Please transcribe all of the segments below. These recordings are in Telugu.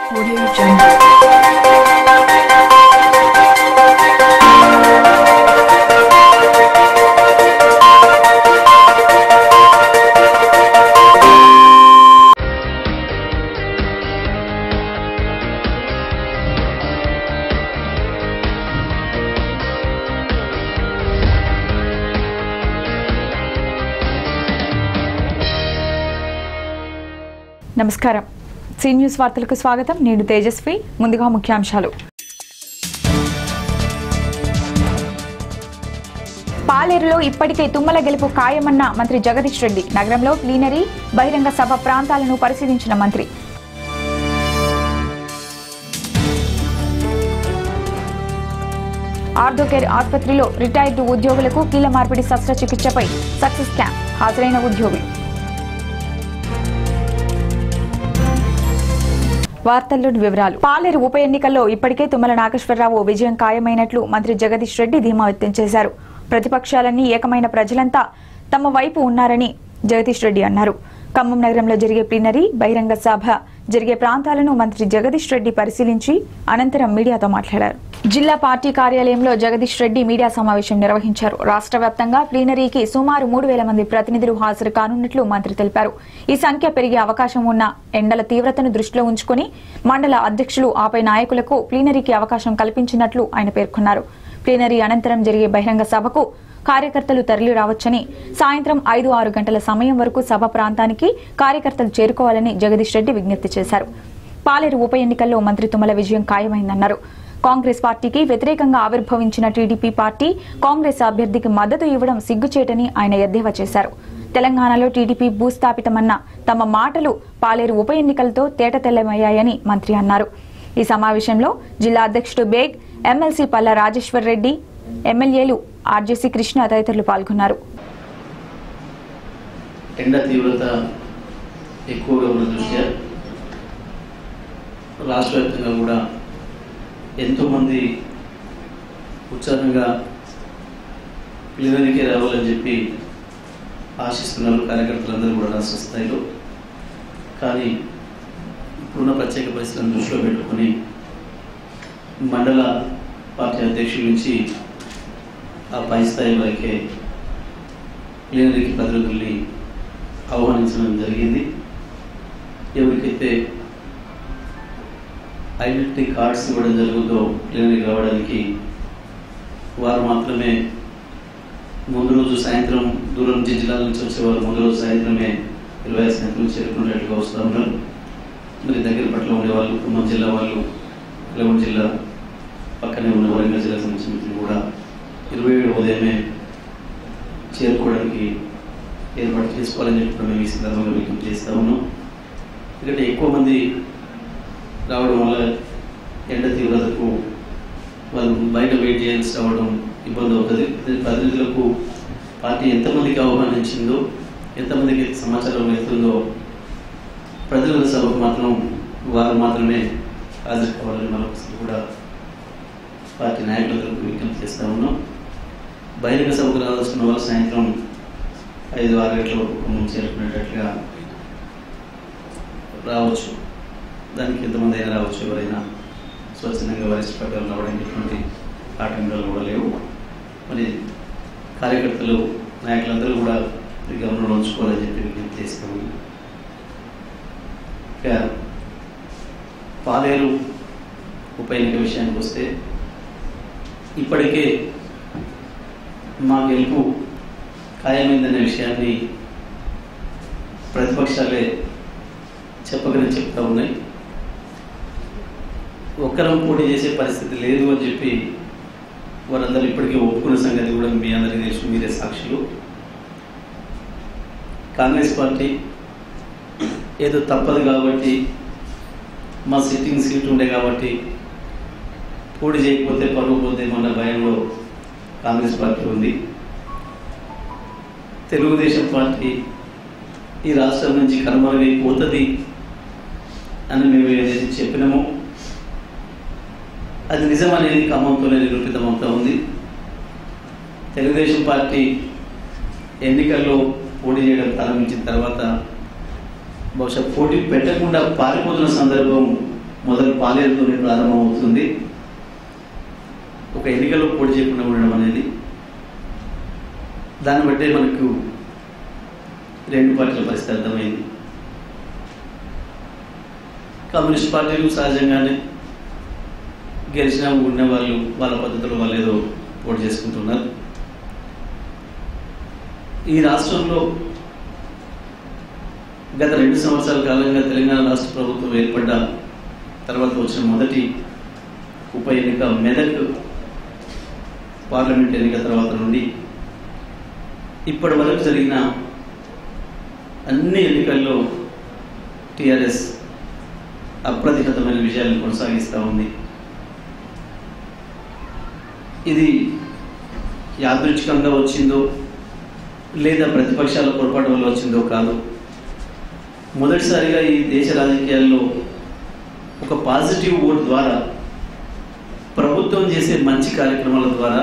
Audio Jungle. నమస్కారం సీ న్యూస్ వార్తలకు స్వాగతం నేను తేజస్వి ముందుగా ముఖ్యాంశాలు పాలేరులో ఇప్పటికే తుమ్మల గెలుపు ఖాయమన్న మంత్రి జగదీష్ రెడ్డి నగరంలో ప్లీనరీ బహిరంగ సభ ప్రాంతాలను పరిశీలించిన మంత్రి ఆర్థోకేర్ ఆసుపత్రిలో రిటైర్డ్ ఉద్యోగులకు కీళ్ల మార్పిడి శస్త్రచికిత్సపై సక్సెస్ క్యాంప్ హాజరైన ఉద్యోగులు వార్తల్లోని వివరాలు పాలేరు ఉప ఎన్నికల్లో ఇప్పటికే తుమ్మల నాగేశ్వరరావు విజయం ఖాయమైనట్లు మంత్రి జగదీష్ రెడ్డి ధీమా వ్యక్తం చేశారు ప్రతిపక్షాలన్నీ ఏకమైన ప్రజలంతా తమ వైపు ఉన్నారని జగదీష్ రెడ్డి అన్నారు ఖమ్మం నగరంలో జరిగే ప్లీనరీ బహిరంగ సభ జరిగే ప్రాంతాలను మంత్రి జగదీష్ రెడ్డి పరిశీలించి అనంతరం మీడియాతో మాట్లాడారు జిల్లా పార్టీ కార్యాలయంలో జగదీష్ రెడ్డి మీడియా సమావేశం నిర్వహించారు రాష్ట్ర వ్యాప్తంగా ప్లీనరీకి సుమారు మూడు వేల మంది ప్రతినిధులు హాజరు కానున్నట్లు మంత్రి తెలిపారు ఈ సంఖ్య పెరిగే అవకాశం ఉన్న ఎండల తీవ్రతను దృష్టిలో ఉంచుకుని మండల అధ్యక్షులు ఆపై నాయకులకు ప్లీనరీకి అవకాశం కల్పించినట్లు ఆయన పేర్కొన్నారు ప్లీనరీ అనంతరం జరిగే బహిరంగ సభకు కార్యకర్తలు తరలి రావచ్చని సాయంత్రం ఐదు ఆరు గంటల సమయం వరకు సభ ప్రాంతానికి కార్యకర్తలు చేరుకోవాలని జగదీష్ రెడ్డి విజ్ఞప్తి చేశారు పాలేరు ఉప ఎన్నికల్లో మంత్రి తుమ్మల విజయం ఖాయమైందన్నారు కాంగ్రెస్ పార్టీకి వ్యతిరేకంగా ఆవిర్భవించిన టీడీపీ పార్టీ కాంగ్రెస్ అభ్యర్థికి మద్దతు ఇవ్వడం సిగ్గుచేటని ఆయన ఎద్దేవా చేశారు తెలంగాణలో టీడీపీ భూస్థాపితమన్న తమ మాటలు పాలేరు ఉప ఎన్నికలతో తేటతెల్లమయ్యాయని మంత్రి అన్నారు ఈ సమావేశంలో జిల్లా అధ్యక్షుడు బేగ్ ఎమ్మెల్సీ పల్లా రాజేశ్వర్ రెడ్డి ఎమ్మెల్యేలు ఆర్జేసీ కృష్ణ తదితరులు పాల్గొన్నారు ఎండ తీవ్రత ఎక్కువగా ఉన్న దృష్ట్యా రాష్ట్ర వ్యాప్తంగా కూడా ఎంతోమంది ఉత్సాహంగా పిల్లలకే రావాలని చెప్పి ఆశిస్తున్నారు కార్యకర్తలందరూ కూడా రాష్ట్ర స్థాయిలో కానీ ఇప్పుడున్న ప్రత్యేక పరిస్థితులను దృష్టిలో పెట్టుకొని మండల పార్టీ అధ్యక్షుల నుంచి ఆ పై స్థాయి వరకే ప్లేనరీకి ప్రతినిధుల్ని ఆహ్వానించడం జరిగింది ఎవరికైతే ఐడెంటిటీ కార్డ్స్ ఇవ్వడం జరుగుతుందో ప్లేనరీకి రావడానికి వారు మాత్రమే ముందు రోజు సాయంత్రం దూరం నుంచి జిల్లాల నుంచి వచ్చేవారు ముందు రోజు సాయంత్రమే ఇరవై ఐదు సాయంత్రం చేరుకునేట్టుగా వస్తూ ఉన్నారు మరి దగ్గర పట్ల ఉండేవాళ్ళు ఖమ్మం జిల్లా వాళ్ళు నల్గొండ జిల్లా పక్కనే ఉన్న వరంగల్ జిల్లా సంబంధించిన మిత్రులు కూడా ఇరవై ఏడు ఉదయమే చేరుకోవడానికి ఏర్పాటు చేసుకోవాలని చెప్పి కూడా మేము ఈ సందర్భంగా విజ్ఞప్తి చేస్తా ఉన్నాం ఎందుకంటే ఎక్కువ మంది రావడం వల్ల ఎండ తీవ్రతకు వాళ్ళు బయట వెయిట్ చేయాల్సి రావడం ఇబ్బంది అవుతుంది ప్రతినిధులకు పార్టీ ఎంతమందికి ఆహ్వానించిందో ఎంతమందికి సమాచారం వెళ్తుందో ప్రతినిధుల సభకు మాత్రం వారు మాత్రమే హాజరు కావాలని మరొకసారి కూడా పార్టీ నాయకులకు విజ్ఞప్తి చేస్తా ఉన్నాం బహిరంగ సభకు రావాల్సిన వాళ్ళు సాయంత్రం ఐదు ఆరు గంటల వరకు ఖమ్మం చేరుకునేటట్లుగా రావచ్చు దానికి ఎంతమంది అయినా రావచ్చు ఎవరైనా స్వచ్ఛందంగా వరిష్ట ప్రకారం రావడానికి ఎటువంటి ఆటంకాలు కూడా లేవు మరి కార్యకర్తలు నాయకులందరూ కూడా ఈ గమనంలో ఉంచుకోవాలని చెప్పి విజ్ఞప్తి చేస్తాము ఇక పాలేరు ఉప ఎన్నిక విషయానికి వస్తే ఇప్పటికే మా గెలుపు ఖాయమైందనే విషయాన్ని ప్రతిపక్షాలే చెప్పకనే చెప్తా ఉన్నాయి ఒక్కరం పోటీ చేసే పరిస్థితి లేదు అని చెప్పి వారందరూ ఇప్పటికే ఒప్పుకున్న సంగతి కూడా మీ అందరికీ తెలుసు మీరే సాక్షులు కాంగ్రెస్ పార్టీ ఏదో తప్పదు కాబట్టి మా సిట్టింగ్ సీట్ ఉండే కాబట్టి పోటీ చేయకపోతే పరువు పోతే మన భయంలో కాంగ్రెస్ పార్టీ ఉంది తెలుగుదేశం పార్టీ ఈ రాష్ట్రం నుంచి కనుమరుగైపోతుంది అని మేము ఏదైతే చెప్పినామో అది నిజం అనేది ఖమ్మంతోనే నిరూపితమవుతా ఉంది తెలుగుదేశం పార్టీ ఎన్నికల్లో పోటీ చేయడం ప్రారంభించిన తర్వాత బహుశా పోటీ పెట్టకుండా పారిపోతున్న సందర్భం మొదలు పాలేరుతోనే ప్రారంభమవుతుంది ఒక ఎన్నికల్లో పోటీ చేయకుండా ఉండడం అనేది దాన్ని బట్టే మనకు రెండు పార్టీల పరిస్థితి అర్థమైంది కమ్యూనిస్ట్ పార్టీలు సహజంగానే గెలిచిన ఉన్న వాళ్ళు వాళ్ళ పద్ధతిలో వాళ్ళు ఏదో పోటీ చేసుకుంటున్నారు ఈ రాష్ట్రంలో గత రెండు సంవత్సరాల కాలంగా తెలంగాణ రాష్ట్ర ప్రభుత్వం ఏర్పడ్డ తర్వాత వచ్చిన మొదటి ఉప ఎన్నిక మెదక్ పార్లమెంట్ ఎన్నిక తర్వాత నుండి ఇప్పటి వరకు జరిగిన అన్ని ఎన్నికల్లో టిఆర్ఎస్ అప్రతిహతమైన విజయాలను కొనసాగిస్తూ ఉంది ఇది యాదృచ్ఛికంగా వచ్చిందో లేదా ప్రతిపక్షాల పొరపాటు వల్ల వచ్చిందో కాదు మొదటిసారిగా ఈ దేశ రాజకీయాల్లో ఒక పాజిటివ్ ఓట్ ద్వారా ప్రభుత్వం చేసే మంచి కార్యక్రమాల ద్వారా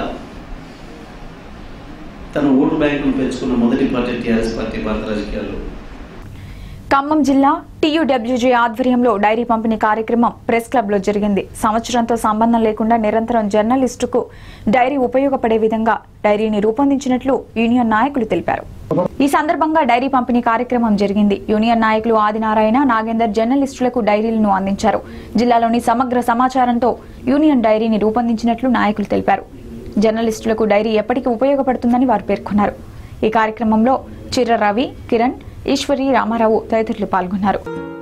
తన ఓటు బ్యాంకును పెంచుకున్న మొదటి పార్టీ టీఆర్ఎస్ పార్టీ భారత రాజకీయాల్లో ఖమ్మం జిల్లా టీయూడబ్ల్యూజీ ఆధ్వర్యంలో డైరీ పంపిణీ కార్యక్రమం ప్రెస్ క్లబ్ లో జరిగింది సంవత్సరంతో సంబంధం లేకుండా నిరంతరం జర్నలిస్టుకు డైరీ ఉపయోగపడే విధంగా డైరీని రూపొందించినట్లు యూనియన్ నాయకులు తెలిపారు ఈ సందర్భంగా డైరీ పంపిణీ కార్యక్రమం జరిగింది యూనియన్ నాయకులు ఆదినారాయణ నాగేందర్ జర్నలిస్టులకు డైరీలను అందించారు జిల్లాలోని సమగ్ర సమాచారంతో యూనియన్ డైరీని రూపొందించినట్లు నాయకులు తెలిపారు జర్నలిస్టులకు డైరీ ఎప్పటికీ ఉపయోగపడుతుందని వారు పేర్కొన్నారు ఈ కార్యక్రమంలో చిర్ర రవి కిరణ్ ఈశ్వరి రామారావు తదితరులు పాల్గొన్నారు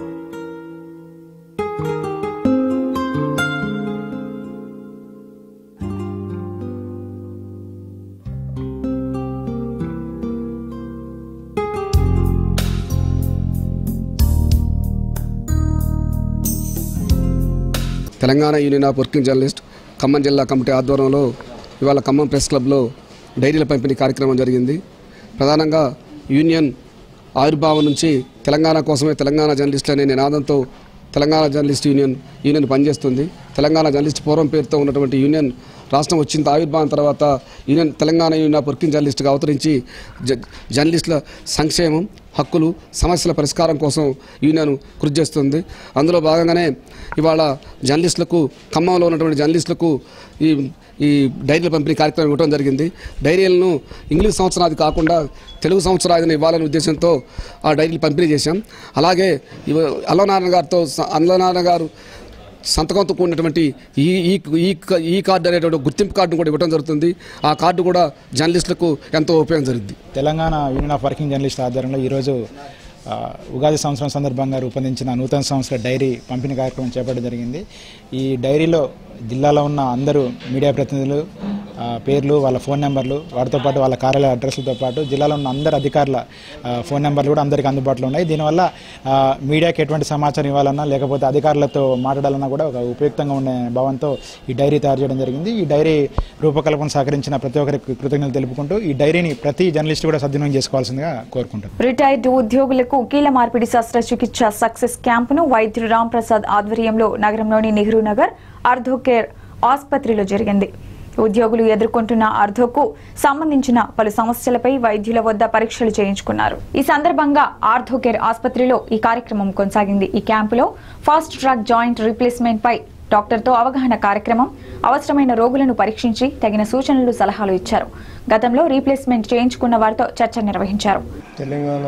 Telangana union of working journalist Khammam జిల్లా కమిటీ ఆధ్వర్యంలో ఇవాళ ఖమ్మం ప్రెస్ క్లబ్లో డైరీల పంపిణీ కార్యక్రమం జరిగింది ప్రధానంగా యూనియన్ ఆవిర్భావం నుంచి తెలంగాణ కోసమే తెలంగాణ జర్నలిస్టులు అనే నినాదంతో తెలంగాణ జర్నలిస్ట్ యూనియన్ యూనియన్ పనిచేస్తుంది తెలంగాణ జర్నలిస్ట్ పూర్వం పేరుతో ఉన్నటువంటి యూనియన్ రాష్ట్రం వచ్చిన ఆవిర్భావం తర్వాత union Telangana union of working జర్నలిస్ట్గా అవతరించి జ జర్నలిస్టుల సంక్షేమం హక్కులు సమస్యల పరిష్కారం కోసం యూనియన్ కృషి చేస్తుంది అందులో భాగంగానే ఇవాళ జర్నలిస్టులకు ఖమ్మంలో ఉన్నటువంటి జర్నలిస్టులకు ఈ ఈ డైరీల పంపిణీ కార్యక్రమం ఇవ్వడం జరిగింది డైరీలను ఇంగ్లీష్ సంవత్సరాది కాకుండా తెలుగు సంవత్సరాదిని ఇవ్వాలనే ఉద్దేశంతో ఆ డైరీలు పంపిణీ చేశాం అలాగే ఇవ- అల్లనారాయణ గారితో స- అల్లనారాయణ గారు సంతకంతో కూడినటువంటి ఈ ఈ ఈ క- ఈ కార్డు అనేటువంటి ఒక గుర్తింపు కార్డును కూడా ఇవ్వడం జరుగుతుంది ఆ కార్డు కూడా జర్నలిస్టులకు ఎంతో ఉపయోగం జరుగుద్ది Telangana union of working journalist ఆధ్వర్యంలో ఈరోజు ఆ, ఉగాది సంవత్సరం సందర్భంగా రూపొందించిన నూతన సంవత్సర డైరీ పంపిణీ కార్యక్రమం చేపట్టడం జరిగింది ఈ డైరీలో జిల్లాలో ఉన్న అందరూ మీడియా ప్రతినిధులు ఆ, పేర్లు వాళ్ళ ఫోన్ నెంబర్లు వాటితో పాటు వాళ్ళ కార్యాలయ అడ్రస్లతో పాటు జిల్లాలో ఉన్న అందరు అధికారుల ఆ, ఫోన్ నెంబర్లు కూడా అందరికీ అందుబాటులో ఉన్నాయి దీనివల్ల ఆ, మీడియాకి ఎటువంటి సమాచారం ఇవ్వాలన్నా లేకపోతే అధికారులతో మాట్లాడాలన్నా కూడా ఒక ఉపయుక్తంగా ఉండే భావంతో ఈ డైరీ తయారు చేయడం జరిగింది ఈ డైరీ రూపకల్పన సహకరించిన ప్రతి ఒక్కరికి కృతజ్ఞతలు తెలుపుకుంటూ ఈ డైరీని ప్రతి జర్నలిస్ట్ కూడా సద్వినియోగం చేసుకోవాల్సిందిగా కోరుకుంటున్నాను రిటైర్డ్ ఉద్యోగులకు కీళ్ల మార్పిడి శస్త్రచికిత్స సక్సెస్ క్యాంపును వైద్యుడు రామ్ ప్రసాద్ ఆధ్వర్యంలో నగరంలోని నెహ్రూ నగర్ ఆర్థో కేర్ ఆసుపత్రిలో జరిగింది ఉద్యోగులు ఎదుర్కొంటున్న ఆర్థోకు సంబంధించిన పలు సమస్యలపై వైద్యుల వద్ద పరీక్షలు చేయించుకున్నారు ఈ సందర్భంగా ఆర్థో కేర్ ఆసుపత్రిలో ఈ కార్యక్రమం కొనసాగింది ఈ క్యాంపులో ఫాస్ట్ ట్రాక్ జాయింట్ రీప్లేస్మెంట్ పై డాక్టర్తో అవగాహన కార్యక్రమం అవసరమైన రోగులను పరీక్షించి తగిన సూచనలు సలహాలు ఇచ్చారు గతంలో రీప్లేస్మెంట్ చేయించుకున్న వారితో చర్చ నిర్వహించారు తెలంగాణ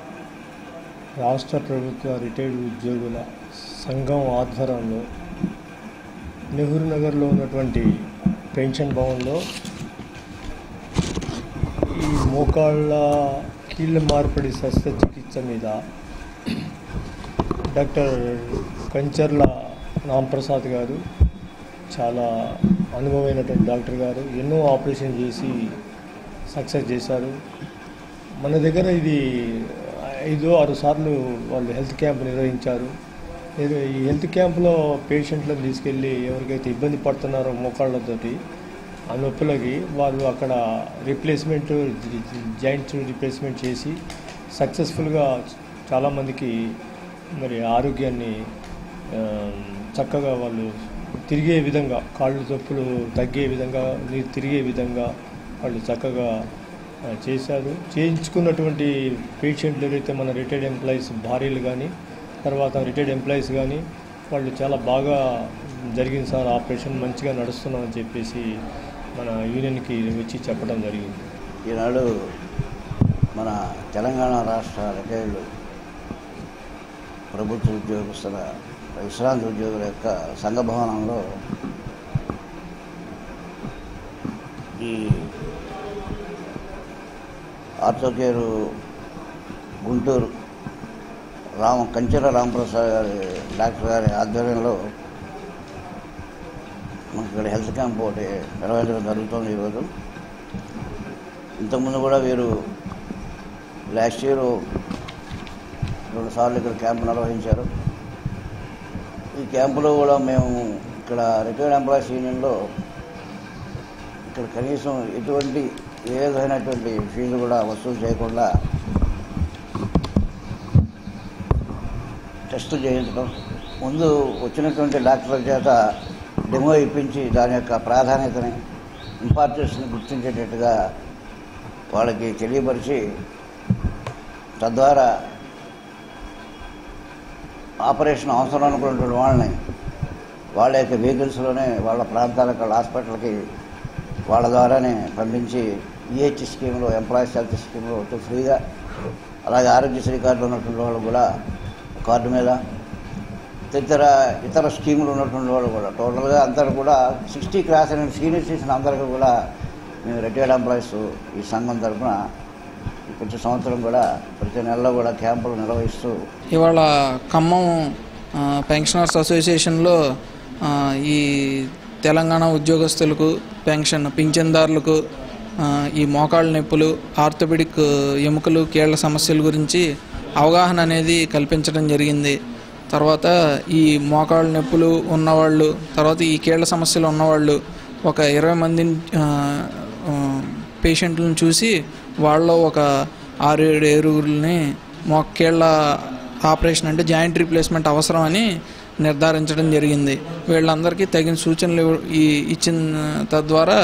రాష్ట్ర ప్రభుత్వ రిటైర్డ్ ఉద్యోగుల సంఘం ఆధ్వర్యంలో నెహ్రూ నగర్లో ఉన్నటువంటి పెన్షన్ భవన్లో ఈ మోకాళ్ళ కీళ్ళ మార్పిడి శస్త్రచికిత్స మీద డాక్టర్ కంచర్ల రాంప్రసాద్ గారు చాలా అనుభవమైనటువంటి డాక్టర్ గారు ఎన్నో ఆపరేషన్ చేసి సక్సెస్ చేశారు మన దగ్గర ఇది ఐదు ఆరు సార్లు వాళ్ళు హెల్త్ క్యాంప్ నిర్వహించారు ఇది ఈ హెల్త్ క్యాంప్లో పేషెంట్లను తీసుకెళ్ళి ఎవరికైతే ఇబ్బంది పడుతున్నారో మోకాళ్ళతోటి ఆ నొప్పులకి వాళ్ళు అక్కడ రీప్లేస్మెంట్ జాయింట్స్ రీప్లేస్మెంట్ చేసి సక్సెస్ఫుల్గా చాలామందికి మరి ఆరోగ్యాన్ని ఆ, చక్కగా వాళ్ళు తిరిగే విధంగా కాళ్ళు తప్పులు తగ్గే విధంగా నీరు తిరిగే విధంగా వాళ్ళు చక్కగా ఆ, చేశారు చేయించుకున్నటువంటి పేషెంట్లు ఎవరైతే మన రిటైర్డ్ ఎంప్లాయీస్ భార్యలు కానీ తర్వాత రిటైర్డ్ ఎంప్లాయీస్ కానీ వాళ్ళు చాలా బాగా జరిగింది సార్ ఆపరేషన్ మంచిగా నడుస్తున్నామని చెప్పేసి మన యూనియన్కి వచ్చి చెప్పడం జరిగింది ఈనాడు మన తెలంగాణ రాష్ట్ర రిటైర్డ్ ప్రభుత్వ ఉద్యోగస్తుల విశ్రాంతి ఉద్యోగుల యొక్క సంఘ భవనంలో ఈ ఆర్థోకేరు గుంటూరు రామ కంచెర రామప్రసాద్ గారి డాక్టర్ గారి ఆధ్వర్యంలో మనకి ఇక్కడ హెల్త్ క్యాంప్ ఒకటి నిర్వహించడం జరుగుతుంది ఈరోజు ఇంతకుముందు కూడా వీరు లాస్ట్ ఇయర్ రెండు సార్లు ఇక్కడ క్యాంపు నిర్వహించారు ఈ క్యాంపులో కూడా మేము ఇక్కడ రిటైర్డ్ ఎంప్లాయీస్ యూనియన్లో ఇక్కడ కనీసం ఎటువంటి ఏ విధమైనటువంటి ఫీజు కూడా వసూలు చేయకుండా టెస్టులు చేయించడం ముందు వచ్చినటువంటి డాక్టర్ల చేత డెమో ఇప్పించి దాని యొక్క ప్రాధాన్యతని ఇంపార్టెన్స్ని గుర్తించేటట్టుగా వాళ్ళకి తెలియపరిచి తద్వారా ఆపరేషన్ అవసరం అనుకున్నటువంటి వాళ్ళని వాళ్ళ యొక్క వెహికల్స్లోనే వాళ్ళ ప్రాంతాలకు వాళ్ళ హాస్పిటల్కి వాళ్ళ ద్వారానే పంపించి ఈహెచ్ స్కీమ్లో ఎంప్లాయీస్ హెల్త్ స్కీమ్లో వచ్చి ఫ్రీగా అలాగే ఆరోగ్యశ్రీ కార్డు ఉన్నటువంటి వాళ్ళు కూడా కార్డు మీద తదితర ఇతర స్కీములు ఉన్నటువంటి వాళ్ళు కూడా టోటల్గా అందరూ కూడా సిక్స్టీ క్లాస్ అయిన సీనియర్ సిటిజన్ అందరికీ కూడా మేము రిటైర్డ్ ఎంప్లాయీస్ ఈ సంఘం తరఫున ఈ ప్రతి సంవత్సరం కూడా ప్రతి నెలలో కూడా క్యాంపులు నిర్వహిస్తూ ఇవాళ ఖమ్మం ఆ, పెన్షనర్స్ అసోసియేషన్లో ఆ, ఈ తెలంగాణ ఉద్యోగస్తులకు పెన్షన్ పింఛన్దారులకు ఆ, ఈ మోకాళ్ళ నొప్పులు ఆర్థోపెడిక్ ఎముకలు కీళ్ల సమస్యల గురించి అవగాహన అనేది కల్పించడం జరిగింది తర్వాత ఈ మోకాళ్ళ నొప్పులు ఉన్నవాళ్ళు తర్వాత ఈ కీళ్ల సమస్యలు ఉన్నవాళ్ళు ఒక ఇరవై మందిని ఆ, ఆ, పేషెంట్లను చూసి వాళ్ళలో ఒక ఆరు ఏడు ఏరుగురిని మొక్కేళ్ళ ఆపరేషన్ అంటే జాయింట్ రీప్లేస్మెంట్ అవసరం అని నిర్ధారించడం జరిగింది వీళ్ళందరికీ తగిన సూచనలు ఇవ్వ- ఈ ఇచ్చిన తద్వారా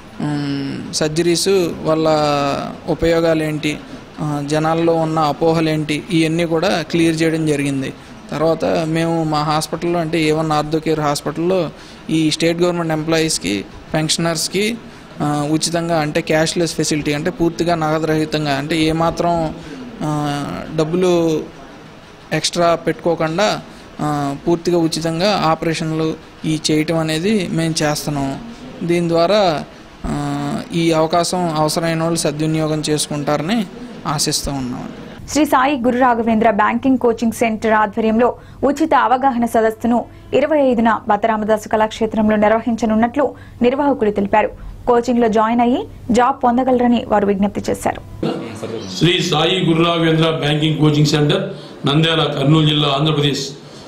ఉమ్, సర్జరీస్ వల్ల ఉపయోగాలు ఏంటి ఆ, జనాల్లో ఉన్న అపోహలు ఏంటి ఇవన్నీ కూడా క్లియర్ చేయడం జరిగింది తర్వాత మేము మా హాస్పిటల్లో అంటే ఏ వన్ ఆర్థో కేర్ హాస్పిటల్లో ఈ స్టేట్ గవర్నమెంట్ ఎంప్లాయీస్కి పెన్షనర్స్కి ఆ, ఉచితంగా అంటే క్యాష్లెస్ ఫెసిలిటీ అంటే పూర్తిగా నగదురహితంగా అంటే ఏమాత్రం ఆ, డబ్బులు ఎక్స్ట్రా పెట్టుకోకుండా ఆ, పూర్తిగా ఉచితంగా ఆపరేషన్లు ఈ చేయటం అనేది మేము చేస్తున్నాం దీని ద్వారా ఆ, ఈ అవకాశం అవసరమైన వాళ్ళు సద్వినియోగం చేసుకుంటారని ఆశిస్తూ ఉన్నాం Shri Sai Guru Raghavendra banking coaching centre ఆధ్వర్యంలో ఉచిత అవగాహన సదస్సును ఇరవై ఐదున బతరామదాసు కళాక్షేత్రంలో నిర్వహించనున్నట్లు నిర్వాహకులు తెలిపారు కోచింగ్ లో జాయిన్ అయ్యి జాబ్ పొందగలరని వారు విజ్ఞప్తి చేశారు Shri Sai Gururaghavendra banking coaching centre Nandyal Kurnool జిల్లా ఆంధ్రప్రదేశ్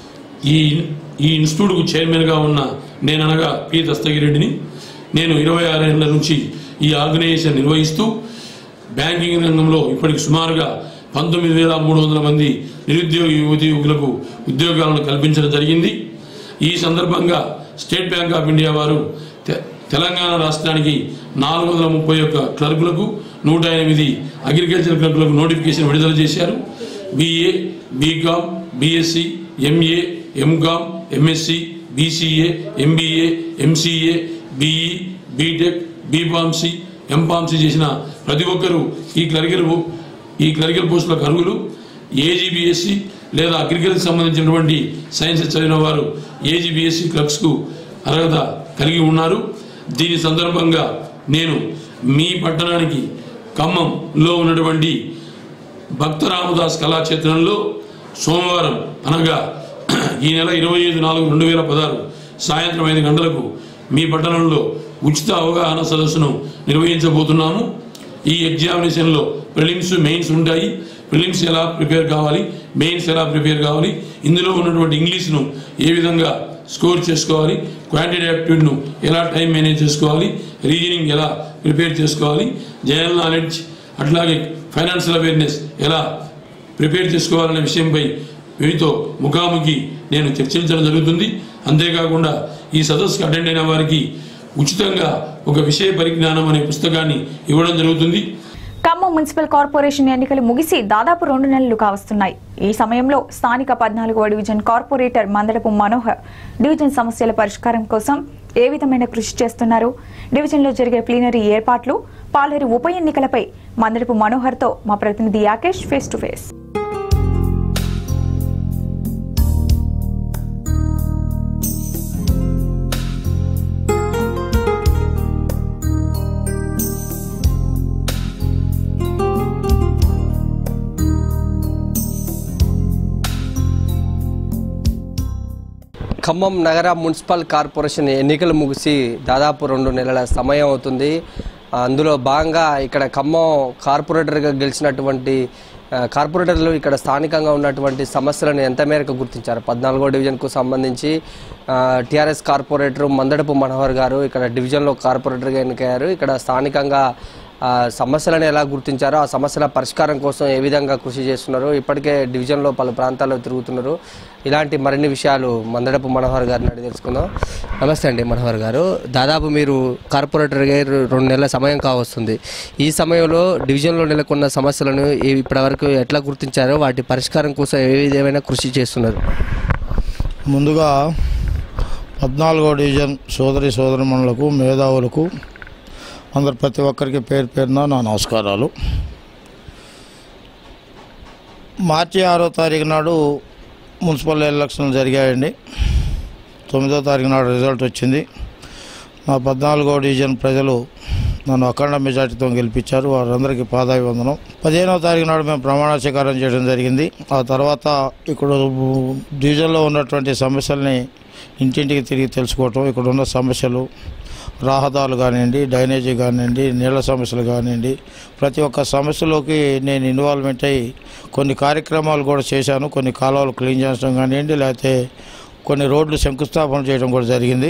ఈ ఈ ఇన్స్టిట్యూట్కు చైర్మన్గా ఉన్న నేను అనగా పి దస్తగిరెడ్డిని నేను ఇరవై ఆరేళ్ల నుంచి ఈ ఆర్గనైజేషన్ నిర్వహిస్తూ బ్యాంకింగ్ రంగంలో ఇప్పటికి సుమారుగా పంతొమ్మిది వేల మూడు వందల మంది నిరుద్యోగ యువతి యువకులకు ఉద్యోగాలను కల్పించడం జరిగింది ఈ సందర్భంగా స్టేట్ బ్యాంక్ ఆఫ్ ఇండియా వారు తె- తెలంగాణ రాష్ట్రానికి నాలుగు వందల ముప్పై ఒక్క క్లర్కులకు నూట ఎనిమిది అగ్రికల్చర్ క్లర్కులకు నోటిఫికేషన్ విడుదల చేశారు BA BCom BSc MA MCom MSc BCA MBA MCA BE BTech B pharmacy M pharmacy చేసిన ప్రతి ఒక్కరూ ఈ క్లరికల్ ఈ క్లరికల్ పోస్టులకు అర్హులు ఏజీబీఎస్సీ లేదా అగ్రికల్చర్ సంబంధించినటువంటి సైన్స్ చదివిన వారు ఏజీబీఎస్సీ క్లర్క్స్కు అర్హత కలిగి ఉన్నారు దీని సందర్భంగా నేను మీ పట్టణానికి ఖమ్మంలో ఉన్నటువంటి భక్త రామదాస్ కళాక్షేత్రంలో సోమవారం అనగా ఈ నెల ఇరవై ఐదు నాలుగు రెండు వేల పదహారు సాయంత్రం ఐదు గంటలకు మీ పట్టణంలో ఉచిత అవగాహన సదస్సును నిర్వహించబోతున్నాము ఈ ఎగ్జామినేషన్లో ప్రిలిమ్స్ మెయిన్స్ ఉంటాయి ప్రిలిమ్స్ ఎలా ప్రిపేర్ కావాలి మెయిన్స్ ఎలా ప్రిపేర్ కావాలి ఇందులో ఉన్నటువంటి ఇంగ్లీష్ను ఏ విధంగా స్కోర్ చేసుకోవాలి క్వాంటిటీ యాప్టిట్యూడ్ను ఎలా టైం మేనేజ్ చేసుకోవాలి రీజనింగ్ ఎలా ప్రిపేర్ చేసుకోవాలి జనరల్ నాలెడ్జ్ అట్లాగే ఫైనాన్షియల్ అవేర్నెస్ ఎలా ప్రిపేర్ చేసుకోవాలనే విషయంపై వీరితో ముఖాముఖి నేను చర్చించడం జరుగుతుంది అంతేకాకుండా ఈ సదస్సుకు అటెండ్ అయిన వారికి ఉచితంగా ఒక విషయ పరిజ్ఞానం అనే పుస్తకాన్ని ఇవ్వడం జరుగుతుంది ఖమ్మం మున్సిపల్ కార్పొరేషన్ ఎన్నికలు ముగిసి దాదాపు రెండు నెలలు కావస్తున్నాయి ఈ సమయంలో స్థానిక పద్నాలుగవ division corporator Mandadapu Manohar division సమస్యల పరిష్కారం కోసం ఏ విధమైన కృషి చేస్తున్నారు డివిజన్లో జరిగే ప్లీనరీ ఏర్పాట్లు పాలేరు ఉప ఎన్నికలపై మందడపు మనోహర్తో మా ప్రతినిధి Yakesh face to face Khammam నగర మున్సిపల్ కార్పొరేషన్ ఎన్నికలు ముగిసి దాదాపు రెండు నెలల సమయం అవుతుంది అందులో భాగంగా ఇక్కడ ఖమ్మం కార్పొరేటర్గా గెలిచినటువంటి ఆ, కార్పొరేటర్లు ఇక్కడ స్థానికంగా ఉన్నటువంటి సమస్యలను ఎంత మేరకు గుర్తించారు పద్నాలుగో డివిజన్కు సంబంధించి టీఆర్ఎస్ కార్పొరేటర్ మందడపు మనోహర్ గారు ఇక్కడ డివిజన్లో కార్పొరేటర్గా ఎన్నికయ్యారు ఇక్కడ స్థానికంగా ఆ, సమస్యలను ఎలా గుర్తించారో ఆ సమస్యల పరిష్కారం కోసం ఏ విధంగా కృషి చేస్తున్నారు ఇప్పటికే డివిజన్లో పలు ప్రాంతాల్లో తిరుగుతున్నారు ఇలాంటి మరిన్ని విషయాలు మందడపు మనోహర్ గారిని అడిగి తెలుసుకుందాం నమస్తే అండి మనోహర్ గారు దాదాపు మీరు కార్పొరేటర్గా రెండు నెలల సమయం కావస్తుంది ఈ సమయంలో డివిజన్లో నెలకొన్న సమస్యలను ఈ- ఇప్పటివరకు ఎట్లా గుర్తించారో వాటి పరిష్కారం కోసం ఏ విధమైన కృషి చేస్తున్నారు ముందుగా పద్నాలుగో డివిజన్ సోదరి సోదరిమణులకు మేధావులకు అందరు ప్రతి ఒక్కరికి పేరు పేరున నా నమస్కారాలు మార్చి ఆరో తారీఖు నాడు మున్సిపల్ ఎలక్షన్లు జరిగాయండి తొమ్మిదో తారీఖు నాడు రిజల్ట్ వచ్చింది మా పద్నాలుగో డివిజన్ ప్రజలు నన్ను అఖండ మెజార్టీతో గెలిపించారు వారందరికీ పాదాభివందనం పదిహేనవ తారీఖు నాడు మేము ప్రమాణ స్వీకారం చేయడం జరిగింది ఆ తర్వాత ఇక్కడ డివిజన్లో ఉన్నటువంటి సమస్యల్ని ఇంటింటికి తిరిగి తెలుసుకోవటం ఇక్కడ ఉన్న సమస్యలు రహదారులు కానివ్వండి డ్రైనేజీ కానివ్వండి నీళ్ళ సమస్యలు కానివ్వండి ప్రతి ఒక్క సమస్యలోకి నేను ఇన్వాల్వ్మెంట్ అయ్యి కొన్ని కార్యక్రమాలు కూడా చేశాను కొన్ని కాలువలు క్లీన్ చేయడం కానివ్వండి లేకపోతే కొన్ని రోడ్లు శంకుస్థాపన చేయడం కూడా జరిగింది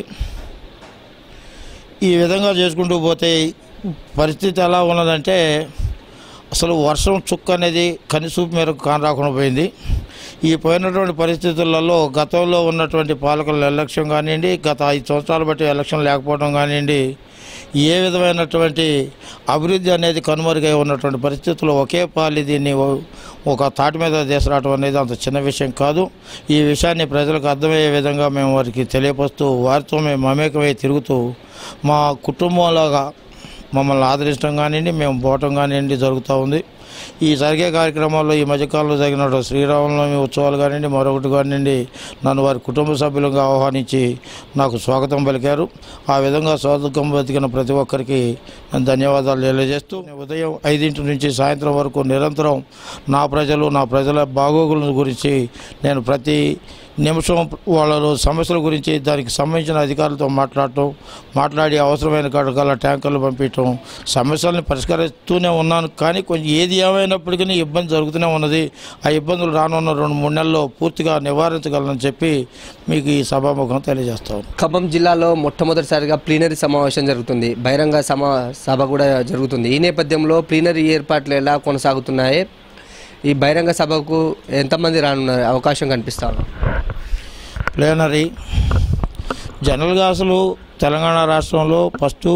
ఈ విధంగా చేసుకుంటూ పోతే పరిస్థితి ఎలా ఉన్నదంటే అసలు వర్షం చుక్క అనేది కనిసూపు మేరకు కానరాకుండా పోయింది ఈ పోయినటువంటి పరిస్థితులలో గతంలో ఉన్నటువంటి పాలకుల ఎలక్షన్ కానివ్వండి గత ఐదు సంవత్సరాలు బట్టి ఎలక్షన్ లేకపోవడం కానివ్వండి ఏ విధమైనటువంటి అభివృద్ధి అనేది కనుమరుగై ఉన్నటువంటి పరిస్థితుల్లో ఒకే పాలి దీన్ని ఓ- ఒక తాటి మీద తీసుకురావడం అనేది అంత చిన్న విషయం కాదు ఈ విషయాన్ని ప్రజలకు అర్థమయ్యే విధంగా మేము వారికి తెలియపరుస్తూ వారితో మేము మమేకమై తిరుగుతూ మా కుటుంబంలాగా మమ్మల్ని ఆదరించడం కానివ్వండి మేము పోవటం కానివ్వండి జరుగుతూ ఉంది ఈ జరిగే కార్యక్రమాల్లో ఈ మధ్యకాలంలో జరిగిన శ్రీరామనవమి ఉత్సవాలు కానివ్వండి మరొకటి కానివ్వండి నన్ను వారి కుటుంబ సభ్యులుగా ఆహ్వానించి నాకు స్వాగతం పలికారు ఆ విధంగా స్వాగతం బతికిన ప్రతి ఒక్కరికి నేను ధన్యవాదాలు తెలియజేస్తూ నేను ఉదయం ఐదింటి నుంచి సాయంత్రం వరకు నిరంతరం నా ప్రజలు నా ప్రజల బాగోగుల గురించి నేను ప్రతి నిమిషం వాళ్ళ సమస్యల గురించి దానికి సంబంధించిన అధికారులతో మాట్లాడటం మాట్లాడి అవసరమైన కాడకల్లా ట్యాంకర్లు పంపించడం సమస్యల్ని పరిష్కరిస్తూనే ఉన్నాను కానీ కొంచెం ఏది ఏమైనప్పటికీ ఇబ్బంది జరుగుతూనే ఉన్నది ఆ ఇబ్బందులు రానున్న రెండు మూడు నెలల్లో పూర్తిగా నివారించగలనని చెప్పి మీకు ఈ సభాముఖం తెలియజేస్తాను ఖమ్మం జిల్లాలో మొట్టమొదటిసారిగా ప్లీనరీ సమావేశం జరుగుతుంది బహిరంగ సమా సభ కూడా జరుగుతుంది ఈ నేపథ్యంలో ప్లీనరీ ఏర్పాట్లు ఎలా కొనసాగుతున్నాయి ఈ బహిరంగ సభకు ఎంతమంది రానున్నారు అవకాశం కనిపిస్తా ఉంది? ప్లేనరీ జనరల్గా అసలు తెలంగాణ రాష్ట్రంలో ఫస్ట్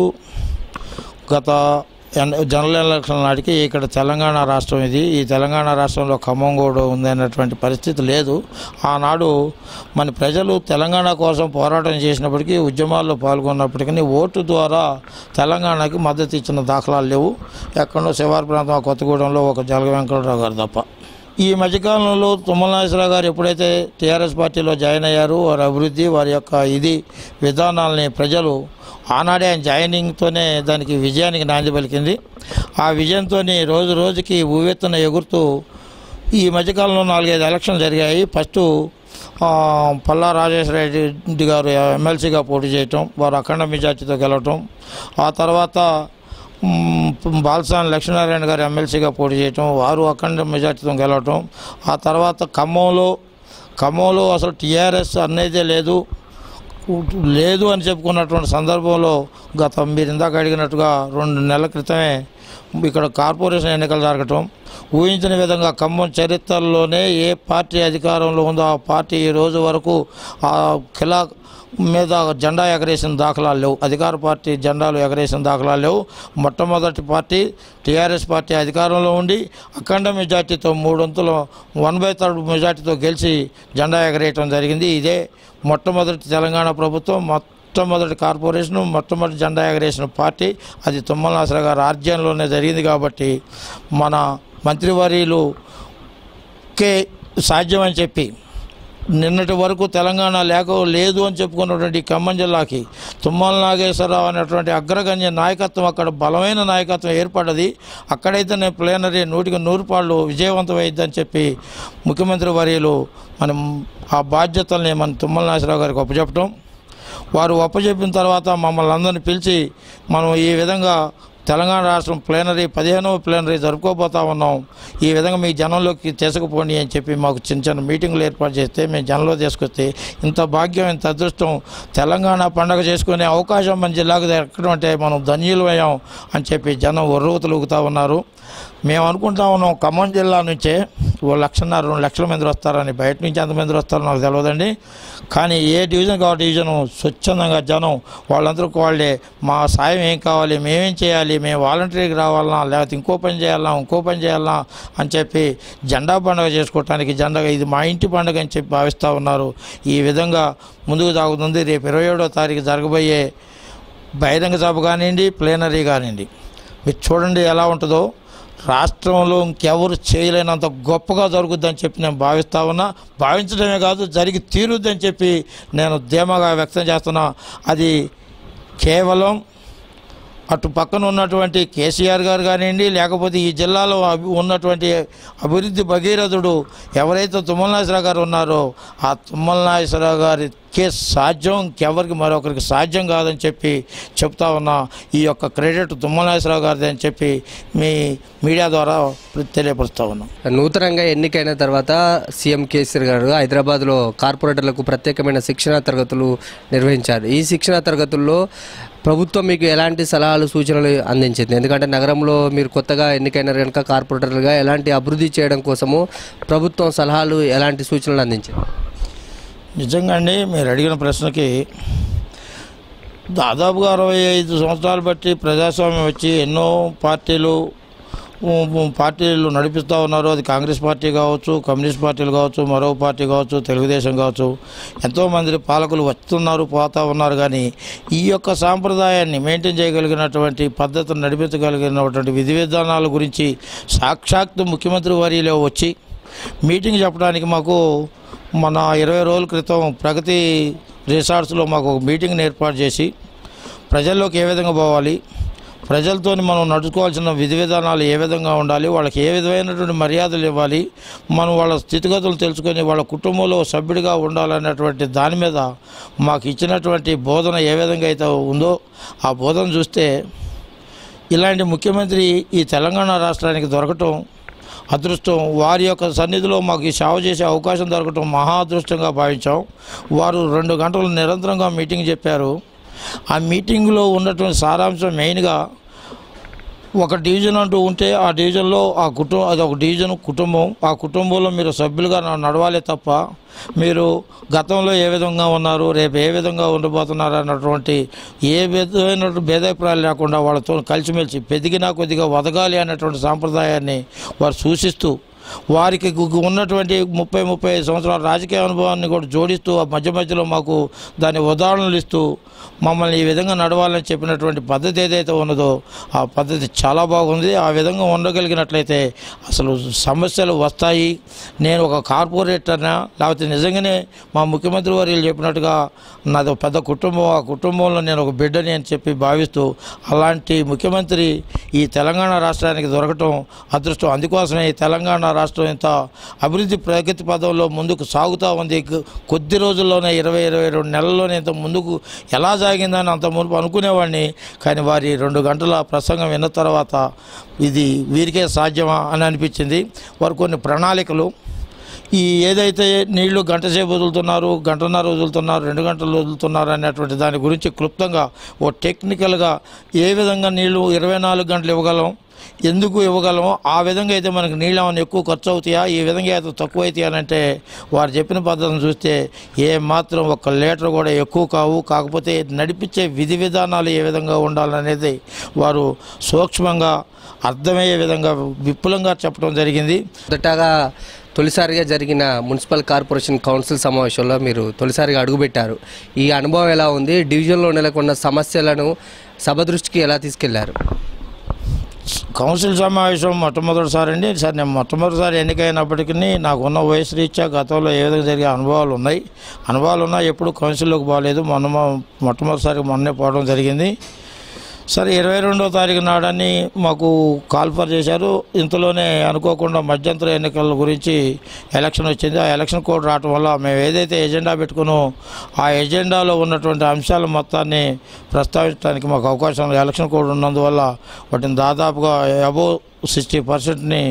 గత ఎన్- జనరల్ ఎలక్షన్ నాటికి ఇక్కడ తెలంగాణ రాష్ట్రం ఇది ఈ తెలంగాణ రాష్ట్రంలో ఖమ్మం కూడా ఉందనేటువంటి పరిస్థితి లేదు ఆనాడు మన ప్రజలు తెలంగాణ కోసం పోరాటం చేసినప్పటికీ ఉద్యమాల్లో పాల్గొన్నప్పటికీ ఓటు ద్వారా తెలంగాణకి మద్దతు ఇచ్చిన దాఖలాలు లేవు ఎక్కడో శివారు ప్రాంతం ఆ కొత్తగూడెంలో ఒక జలగ వెంకటరావు గారు తప్ప ఈ మధ్యకాలంలో తుమ్మల నాగేశ్వరరావు గారు ఎప్పుడైతే టీఆర్ఎస్ పార్టీలో జాయిన్ అయ్యారో వారి అభివృద్ధి వారి యొక్క ఇది విధానాలని ప్రజలు ఆనాడే ఆయన జాయినింగ్తోనే దానికి విజయానికి నాంది పలికింది ఆ విజయంతో రోజు రోజుకి ఉవ్వెత్తున ఎగురుతూ ఈ మధ్యకాలంలో నాలుగైదు ఎలక్షన్లు జరిగాయి ఫస్ట్ ఆ, పల్లా రాజేశ్వర రెడ్డి గారు ఎమ్మెల్సీగా పోటీ చేయటం వారు అఖండ మెజార్టీతో గెలవటం ఆ తర్వాత మ్, బాలసాని లక్ష్మీనారాయణ గారు ఎమ్మెల్సీగా పోటీ చేయటం వారు అఖండ మెజార్టీతో గెలవటం ఆ తర్వాత ఖమ్మంలో ఖమ్మంలో అసలు టీఆర్ఎస్ అనేదే లేదు లేదు అని చెప్పుకున్నటువంటి సందర్భంలో గత మీరు ఇందాక అడిగినట్టుగా రెండు నెలల క్రితమే ఇక్కడ కార్పొరేషన్ ఎన్నికలు జరగటం ఊహించిన విధంగా ఖమ్మం చరిత్రలోనే ఏ పార్టీ అధికారంలో ఉందో ఆ పార్టీ ఈ రోజు వరకు ఆ కిలా మీద జెండా ఎగరేసిన దాఖలాలు లేవు అధికార పార్టీ జెండాలు ఎగరేసిన దాఖలాలు లేవు మొట్టమొదటి పార్టీ టీఆర్ఎస్ పార్టీ అధికారంలో ఉండి అఖండ మెజార్టీతో మూడొంతుల వన్ బై థర్డ్ మెజార్టీతో గెలిచి జెండా ఎగరేయటం జరిగింది ఇదే మొట్టమొదటి తెలంగాణ ప్రభుత్వం మొట్టమొదటి కార్పొరేషన్ మొట్టమొదటి జెండా ఎగరేసిన పార్టీ అది తుమ్మల నాసరా గారి ఆర్జ్యంలోనే జరిగింది కాబట్టి మన మంత్రివర్యులు కే సాధ్యమని చెప్పి నిన్నటి వరకు తెలంగాణ లేక లేదు అని చెప్పుకున్నటువంటి ఖమ్మం జిల్లాకి తుమ్మల నాగేశ్వరరావు అనేటువంటి అగ్రగణ్య నాయకత్వం అక్కడ బలమైన నాయకత్వం ఏర్పడ్డది అక్కడైతే నేను ప్లేనరీ నూటికి నూరు పాళ్ళు విజయవంతమైందని చెప్పి ముఖ్యమంత్రి వర్యులు మనం ఆ బాధ్యతల్ని మన తుమ్మల నాగేశ్వరరావు గారికి ఒప్పచెప్పటం వారు ఒప్పచెప్పిన తర్వాత మమ్మల్ని అందరిని పిలిచి మనం ఈ విధంగా తెలంగాణ రాష్ట్రం ప్లేనరీ పదిహేనవ ప్లేనరీ జరుపుకోబోతా ఉన్నాం ఈ విధంగా మీ జనంలోకి తీసుకుపోండి అని చెప్పి మాకు చిన్న చిన్న మీటింగులు ఏర్పాటు చేస్తే మేము జనంలో తీసుకొస్తే ఇంత భాగ్యం ఇంత అదృష్టం తెలంగాణ పండగ చేసుకునే అవకాశం మన జిల్లాకు దక్కడం అంటే మనం ధన్యులమయ్యాం అని చెప్పి జనం ఉర్రూతలుగుతూ ఉన్నారు మేము అనుకుంటా ఉన్నాం ఖమ్మం జిల్లా నుంచే ఓ లక్షన్నర రెండు లక్షల మంది వస్తారని బయట నుంచి ఎంతమంది వస్తారో నాకు తెలియదండి కానీ ఏ డివిజన్ కావాలి డివిజను స్వచ్ఛందంగా జనం వాళ్ళందరికీ వాళ్ళే మా సాయం ఏం కావాలి మేమేం చేయాలి మేము వాలంటీర్కి రావాలన్నా లేకపోతే ఇంకో పని చేయాలన్నా ఇంకో పని చేయాలన్నా అని చెప్పి జెండా పండుగ చేసుకోవటానికి జెండా ఇది మా ఇంటి పండుగ అని చెప్పి భావిస్తూ ఉన్నారు ఈ విధంగా ముందుకు సాగుతుంది రేపు ఇరవై ఏడో తారీఖు జరగబోయే బహిరంగ సభ కానివ్వండి ప్లేనరీ కానివ్వండి మీరు చూడండి ఎలా ఉంటుందో రాష్ట్రంలో ఇంకెవరు చేయలేనంత గొప్పగా జరుగుద్దని చెప్పి నేను భావిస్తా ఉన్నా భావించడమే కాదు జరిగి తీరుద్దని చెప్పి నేను ధీమాగా వ్యక్తం చేస్తున్నా అది కేవలం అటు పక్కన ఉన్నటువంటి కేసీఆర్ గారు కానివ్వండి లేకపోతే ఈ జిల్లాలో అభి ఉన్నటువంటి అభివృద్ధి భగీరథుడు ఎవరైతే తుమ్మల నాగేశ్వరరావు గారు ఉన్నారో ఆ తుమ్మల నాగేశ్వరరావు గారికే సాధ్యం ఇంకెవరికి మరొకరికి సాధ్యం కాదని చెప్పి చెప్తా ఉన్నా ఈ యొక్క క్రెడిట్ తుమ్మల నాగేశ్వరరావు గారిది అని చెప్పి మీ మీడియా ద్వారా తెలియపరుస్తూ ఉన్నాం నూతనంగా ఎన్నికైన తర్వాత సీఎం కేసీఆర్ గారు హైదరాబాద్లో కార్పొరేటర్లకు ప్రత్యేకమైన శిక్షణా తరగతులు నిర్వహించారు ఈ శిక్షణా తరగతుల్లో ప్రభుత్వం మీకు ఎలాంటి సలహాలు సూచనలు అందించింది ఎందుకంటే నగరంలో మీరు కొత్తగా ఎన్నికైనారు కనుక కార్పొరేటర్లుగా ఎలాంటి అభివృద్ధి చేయడం కోసము ప్రభుత్వం సలహాలు ఎలాంటి సూచనలు అందించింది నిజంగా అండి మీరు అడిగిన ప్రశ్నకి దాదాపుగా అరవై ఐదు సంవత్సరాలు బట్టి ప్రజాస్వామ్యం వచ్చి ఎన్నో పార్టీలు ఉ- ఉ- పార్టీలు నడిపిస్తూ ఉన్నారు అది కాంగ్రెస్ పార్టీ కావచ్చు కమ్యూనిస్ట్ పార్టీలు కావచ్చు మరో పార్టీ కావచ్చు తెలుగుదేశం కావచ్చు ఎంతోమంది పాలకులు వస్తున్నారు పోతా ఉన్నారు కానీ ఈ యొక్క సాంప్రదాయాన్ని మెయింటైన్ చేయగలిగినటువంటి పద్ధతిని నడిపించగలిగినటువంటి విధి విధానాల గురించి సాక్షాత్తు ముఖ్యమంత్రి వారిలో వచ్చి మీటింగ్ చెప్పడానికి మాకు మన ఇరవై రోజుల క్రితం ప్రగతి రిసార్ట్స్లో మాకు ఒక మీటింగ్ని ఏర్పాటు చేసి ప్రజల్లోకి ఏ విధంగా పోవాలి ప్రజలతో మనం నడుచుకోవాల్సిన విధి విధానాలు ఏ విధంగా ఉండాలి వాళ్ళకి ఏ విధమైనటువంటి మర్యాదలు ఇవ్వాలి మనం వాళ్ళ స్థితిగతులు తెలుసుకొని వాళ్ళ కుటుంబంలో సభ్యుడిగా ఉండాలనేటువంటి దాని మీద మాకు ఇచ్చినటువంటి బోధన ఏ విధంగా అయితే ఉందో ఆ బోధన చూస్తే ఇలాంటి ముఖ్యమంత్రి ఈ తెలంగాణ రాష్ట్రానికి దొరకటం అదృష్టం వారి యొక్క సన్నిధిలో మాకు ఈ సేవ చేసే అవకాశం దొరకటం మహా అదృష్టంగా భావించాం వారు రెండు గంటలు నిరంతరంగా మీటింగ్ చెప్పారు ఆ మీటింగ్లో ఉన్నటువంటి సారాంశం మెయిన్గా ఒక డివిజన్ అంటూ ఉంటే ఆ డివిజన్లో ఆ కుటుంబం అది ఒక డివిజన్ కుటుంబం ఆ కుటుంబంలో మీరు సభ్యులుగా న- నడవాలి తప్ప మీరు గతంలో ఏ విధంగా ఉన్నారు రేపు ఏ విధంగా ఉండబోతున్నారు అన్నటువంటి ఏ విధమైనటువంటి భేదాభిప్రాయాలు లేకుండా వాళ్ళతో కలిసిమెలిసి పెదిగినా కొద్దిగా వదగాలి అన్నటువంటి సాంప్రదాయాన్ని వారు సూచిస్తూ వారికి గు- గు- ఉన్నటువంటి ముప్పై ముప్పై ఐదు సంవత్సరాల రాజకీయ అనుభవాన్ని కూడా జోడిస్తూ ఆ మధ్య మధ్యలో మాకు దాని ఉదాహరణలు ఇస్తూ మమ్మల్ని ఈ విధంగా నడవాలని చెప్పినటువంటి పద్ధతి ఏదైతే ఉన్నదో ఆ పద్ధతి చాలా బాగుంది ఆ విధంగా ఉండగలిగినట్లయితే అసలు సమస్యలు వస్తాయి నేను ఒక కార్పొరేటర్నా లేకపోతే నిజంగానే మా ముఖ్యమంత్రి వారు చెప్పినట్టుగా నాది ఒక పెద్ద కుటుంబం ఆ కుటుంబంలో నేను ఒక బిడ్డని అని చెప్పి భావిస్తూ అలాంటి ముఖ్యమంత్రి ఈ తెలంగాణ రాష్ట్రానికి దొరకటం అదృష్టం అందుకోసమే ఈ తెలంగాణ రాష్ట్రం ఇంత అభివృద్ధి ప్రగతి పదంలో ముందుకు సాగుతూ ఉంది కొ- కొద్ది రోజుల్లోనే ఇరవై ఇరవై రెండు నెలల్లోనే ఇంత ముందుకు ఎలా సాగిందని అంత మునుపు అనుకునేవాడిని కానీ వారి రెండు గంటల ప్రసంగం విన్న తర్వాత ఇది వీరికే సాధ్యమా అని అనిపించింది వారు కొన్ని ప్రణాళికలు ఈ ఏదైతే నీళ్లు గంట సేపు వదులుతున్నారు గంటన్నర వదులుతున్నారు రెండు గంటలు వదులుతున్నారు అనేటువంటి దాని గురించి క్లుప్తంగా ఓ టెక్నికల్గా ఏ విధంగా నీళ్లు ఇరవై నాలుగు గంటలు ఇవ్వగలం ఎందుకు ఇవ్వగలం ఆ విధంగా అయితే మనకు నీళ్ళు ఏమైనా ఎక్కువ ఖర్చు అవుతాయా ఈ విధంగా అయితే తక్కువ అవుతాయా అని అంటే వారు చెప్పిన పద్ధతిని చూస్తే ఏ మాత్రం ఒక లీటర్ కూడా ఎక్కువ కావు కాకపోతే నడిపించే విధి విధానాలు ఏ విధంగా ఉండాలనేది వారు సూక్ష్మంగా అర్థమయ్యే విధంగా విపులంగా చెప్పడం జరిగింది మొదటగా తొలిసారిగా జరిగిన మున్సిపల్ కార్పొరేషన్ కౌన్సిల్ సమావేశంలో మీరు తొలిసారిగా అడుగుపెట్టారు ఈ అనుభవం ఎలా ఉంది డివిజన్లో నెలకొన్న సమస్యలను సభ దృష్టికి ఎలా తీసుకెళ్లారు కౌన్సిల్ సమావేశం మొట్టమొదటిసారి అండి సార్ నేను మొట్టమొదటిసారి ఎన్నికైనప్పటికీ నాకున్న వయసు రీత్యా గతంలో ఏ విధంగా జరిగే అనుభవాలు ఉన్నాయి అనుభవాలు ఉన్నాయి ఎప్పుడు కౌన్సిల్లోకి పోలేదు మొన్న మొ- మొట్టమొదటిసారి మొన్నే పోవడం జరిగింది సరే ఇరవై రెండో తారీఖు నాడని మాకు కాల్ఫర్ చేశారు ఇంతలోనే అనుకోకుండా మధ్యంతర ఎన్నికల గురించి ఎలక్షన్ వచ్చింది ఆ ఎలక్షన్ కోడ్ రావటం వల్ల మేము ఏదైతే ఎజెండా పెట్టుకునో ఆ ఎజెండాలో ఉన్నటువంటి అంశాల మొత్తాన్ని ప్రస్తావించడానికి మాకు అవకాశం లేదు. ఎలక్షన్ కోడ్ ఉన్నందువల్ల వాటిని దాదాపుగా అబోవ్ సిక్స్టీ పర్సెంట్ని